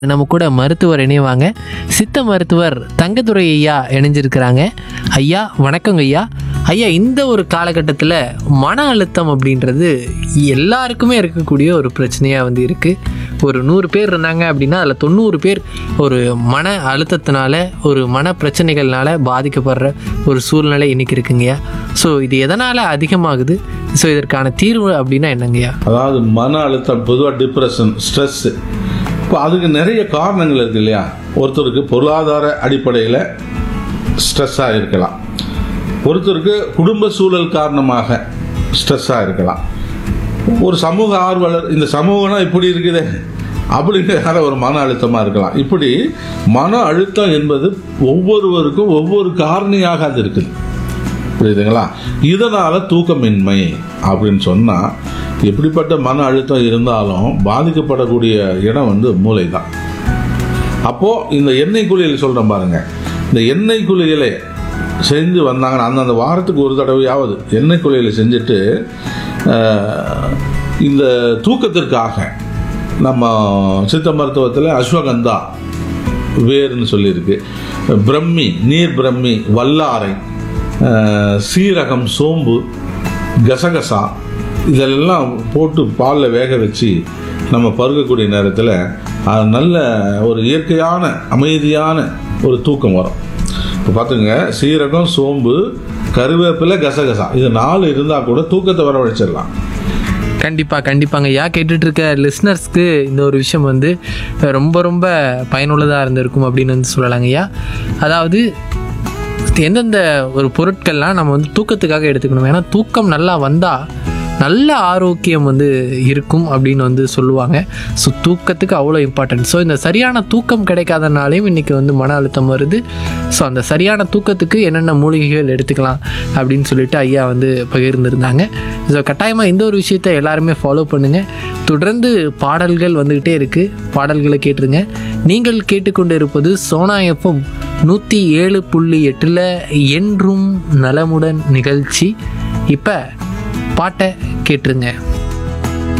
நம்ம கூட மருத்துவர் இணைவாங்க சித்த மருத்துவர் தங்கதுரை ஐயா இணைஞ்சிருக்கிறாங்க ஐயா வணக்கங்க ஐயா ஐயா இந்த ஒரு காலகட்டத்தில் மன அழுத்தம் அப்படின்றது எல்லாருக்குமே இருக்கக்கூடிய ஒரு பிரச்சனையாக வந்து இருக்குது ஒரு நூறு பேர் இருந்தாங்க அப்படின்னா அதில் தொண்ணூறு பேர் ஒரு மன அழுத்தத்தினால ஒரு மன பிரச்சனைகள்னால பாதிக்கப்படுற ஒரு சூழ்நிலை இன்னைக்கு இருக்குங்கய்யா ஸோ இது எதனால் அதிகமாகுது ஸோ இதற்கான தீர்வு அப்படின்னா என்னங்கய்யா அதாவது மன அழுத்தம் பொதுவாக டிப்ரெஷன் ஸ்ட்ரெஸ் இப்போ அதுக்கு நிறைய காரணங்கள் இருக்கு இல்லையா ஒருத்தருக்கு பொருளாதார அடிப்படையில் ஸ்ட்ரெஸ்ஸாக இருக்கலாம் ஒருத்தருக்கு குடும்ப சூழல் காரணமாக ஸ்ட்ரெஸ்ஸாக இருக்கலாம் ஒரு சமூக ஆர்வலர் இந்த சமூகம்னா இப்படி இருக்குதே அப்படிங்கிற ஒரு மன அழுத்தமாக இருக்கலாம் இப்படி மன அழுத்தம் என்பது ஒவ்வொருவருக்கும் ஒவ்வொரு காரணியாக அது இருக்குது புரியுதுங்களா இதனால தூக்கமின்மை அப்படின்னு சொன்னா எப்படிப்பட்ட மன அழுத்தம் இருந்தாலும் பாதிக்கப்படக்கூடிய இடம் வந்து மூளை தான் அப்போ இந்த எண்ணெய் குளியல் சொல்றேன் பாருங்க இந்த எண்ணெய் குளியலை செஞ்சு வந்தாங்கன்னா அந்தந்த வாரத்துக்கு ஒரு தடவையாவது எண்ணெய் குளியலை செஞ்சுட்டு ஆஹ், இந்த தூக்கத்திற்காக நம்ம சித்த மருத்துவத்தில் அஸ்வகந்தா வேர்னு சொல்லியிருக்கு பிரம்மி நீர் பிரம்மி வல்லாரை அஹ், சீரகம் சோம்பு கசகசா இதெல்லாம் போட்டு பாலில் வேக வச்சு நம்ம பருகக்கூடிய நேரத்தில் அது நல்ல ஒரு இயற்கையான அமைதியான ஒரு தூக்கம் வரும் இப்போ பார்த்துங்க சீரகம் சோம்பு கருவேப்பிலை கசகசா இது நாலு இருந்தால் கூட தூக்கத்தை வரவழைச்சிடலாம் கண்டிப்பாக கண்டிப்பாங்க ஐயா கேட்டுட்டு இருக்க லிஸ்னர்ஸ்க்கு இந்த ஒரு விஷயம் வந்து அஹ், ரொம்ப ரொம்ப பயனுள்ளதாக இருந்திருக்கும் அப்படின்னு வந்து சொல்லலாங்க ஐயா அதாவது எந்தெந்த ஒரு பொருட்கள்லாம் நம்ம வந்து தூக்கத்துக்காக எடுத்துக்கணும் ஏன்னா தூக்கம் நல்லா வந்தால் நல்ல ஆரோக்கியம் வந்து இருக்கும் அப்படின்னு வந்து சொல்லுவாங்க ஸோ தூக்கத்துக்கு அவ்வளோ இம்பார்ட்டன்ட் ஸோ இந்த சரியான தூக்கம் கிடைக்காதனாலையும் இன்றைக்கி வந்து மன அழுத்தம் வருது ஸோ அந்த சரியான தூக்கத்துக்கு என்னென்ன மூலிகைகள் எடுத்துக்கலாம் அப்படின்னு சொல்லிட்டு ஐயா வந்து பகிர்ந்திருந்தாங்க ஸோ கட்டாயமாக இந்த ஒரு விஷயத்தை எல்லாருமே ஃபாலோ பண்ணுங்கள் தொடர்ந்து பாடல்கள் வந்துக்கிட்டே இருக்குது பாடல்களை கேட்டுருங்க நீங்கள் கேட்டுக்கொண்டு இருப்பது சோனா எஃப்எம் நூற்றி ஏழு புள்ளி எட்டில் என்றும் நலமுடன் நிகழ்ச்சி இப்போ பாட்டை கேட்டுருங்க